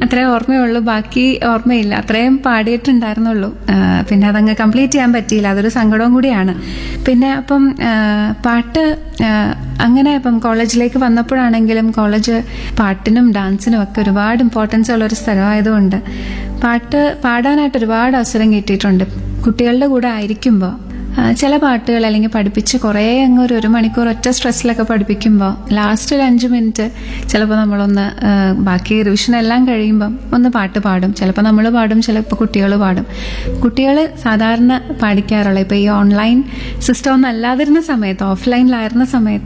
അത്രേ ഓർമ്മയുള്ളൂ ബാക്കി ഓർമ്മയില്ല അത്രയും പാടിയിട്ടുണ്ടായിരുന്നുള്ളൂ ആ, പിന്നെ അതങ്ങ് കംപ്ലീറ്റ് ചെയ്യാൻ പറ്റിയില്ല അതൊരു സങ്കടവും കൂടിയാണ് പിന്നെ അപ്പം ആ, പാട്ട് ആ, അങ്ങനെ ഇപ്പം കോളേജിലേക്ക് വന്നപ്പോഴാണെങ്കിലും കോളേജ് പാട്ടിനും ഡാൻസിനും ഒക്കെ ഒരുപാട് ഇമ്പോർട്ടൻസ് ഉള്ള ഒരു സ്ഥലമായതുകൊണ്ട് പാട്ട് പാടാനായിട്ട് ഒരുപാട് അവസരം കിട്ടിയിട്ടുണ്ട് കുട്ടികളുടെ കൂടെ ആയിരിക്കുമ്പോൾ ആ, ചില പാട്ടുകൾ അല്ലെങ്കിൽ പഠിപ്പിച്ച് കുറേ അങ്ങ് ഒരു ഒരു മണിക്കൂർ ഒറ്റ സ്ട്രെസ്സിലൊക്കെ പഠിപ്പിക്കുമ്പോൾ ലാസ്റ്റ് ഒരു അഞ്ച് മിനിറ്റ് ചിലപ്പോൾ നമ്മളൊന്ന് ആ, ബാക്കി റിവിഷൻ എല്ലാം കഴിയുമ്പം ഒന്ന് പാട്ട് പാടും ചിലപ്പോൾ നമ്മൾ പാടും ചിലപ്പോൾ കുട്ടികൾ പാടും കുട്ടികൾ സാധാരണ പാടിക്കാറുള്ള ഇപ്പോൾ ഈ ഓൺലൈൻ സിസ്റ്റം ഒന്നും അല്ലാതിരുന്ന സമയത്ത് ഓഫ്ലൈനിലായിരുന്ന സമയത്ത്